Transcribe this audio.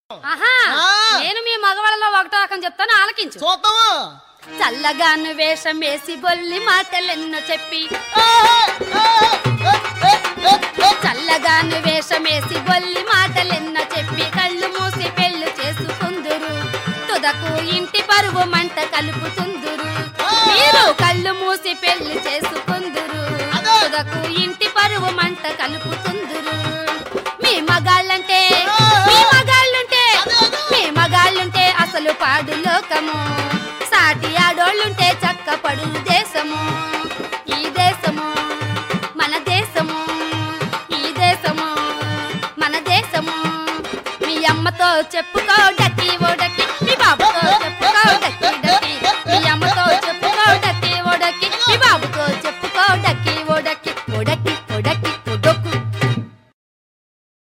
ఆహా ఆ. నేను మీ మగవాళ్ళలో ఒకటో రకం చెప్తాను ఆలకించు చూద్దాము చల్లగాను వేషం వేసి బొల్లి మాటలెన్నో చెప్పి చల్లగాను వేషం వేసి బొల్లి మాటలెన్నో చెప్పి కళ్ళు మూసి పెళ్లి చేసుకుందురు తుదకు ఇంటి పరువు మంట కలుపుతుందురు మీరు కళ్ళు మూసి పెళ్లి చేసుకుందురు అదే. తుదకు ఇంటి పరువు మంట కలుపుతుందురు మీ మగాళ్ళంటే మీ మగాళ్ళుంటే మీ మగాళ్ళుంటే అసలు పాడు లోకము సాటి ఆడోళ్ళుంటే చక్క పడు దేశము ఈ దేశము మన దేశము ఈ దేశము మన దేశము మీ అమ్మతో చెప్పుకో డక్కి ఓ డక్కి మీ బాబుతో చెప్పుకో డక్కి డక్కి